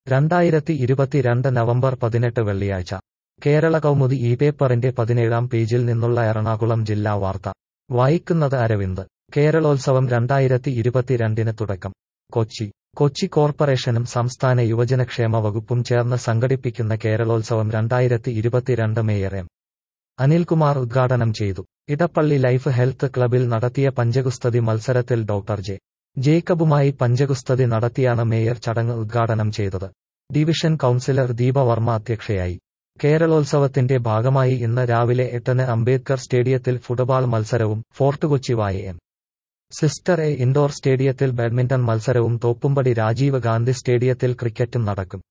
രണ്ടായിരത്തി ഇരുപത്തിരണ്ട് നവംബർ പതിനെട്ട് വെള്ളിയാഴ്ച കേരള കൗമുദി ഈ പേപ്പറിന്റെ പതിനേഴാം പേജിൽ നിന്നുള്ള എറണാകുളം ജില്ലാ വാർത്ത വായിക്കുന്നത് അരവിന്ദ് കേരളോത്സവം രണ്ടായിരത്തി ഇരുപത്തിരണ്ടിന് തുടക്കം കൊച്ചി കൊച്ചി കോർപ്പറേഷനും സംസ്ഥാന യുവജനക്ഷേമ വകുപ്പും ചേർന്ന് സംഘടിപ്പിക്കുന്ന കേരളോത്സവം രണ്ടായിരത്തി ഇരുപത്തിരണ്ട് മേയർ എം അനിൽകുമാർ ഉദ്ഘാടനം ചെയ്തു ഇടപ്പള്ളി ലൈഫ് ഹെൽത്ത് ക്ലബിൽ നടത്തിയ പഞ്ചഗുസ്തതി മത്സരത്തിൽ ഡോക്ടർ ജെ ജേക്കബുമായി പഞ്ചഗുസ്തതി നടത്തിയാണ് മേയർ ചടങ്ങ് ഉദ്ഘാടനം ചെയ്തത് ഡിവിഷൻ കൌൺസിലർ ദീപവർമ്മ അധ്യക്ഷയായി കേരളോത്സവത്തിന്റെ ഭാഗമായി ഇന്ന് രാവിലെ എട്ടിന് അംബേദ്കർ സ്റ്റേഡിയത്തിൽ ഫുട്ബോൾ മത്സരവും ഫോർട്ട് കൊച്ചി വായ എം സിസ്റ്റർ എ ഇൻഡോർ സ്റ്റേഡിയത്തിൽ ബാഡ്മിന്റൺ മത്സരവും തോപ്പുംപടി രാജീവ് ഗാന്ധി സ്റ്റേഡിയത്തിൽ ക്രിക്കറ്റും നടക്കും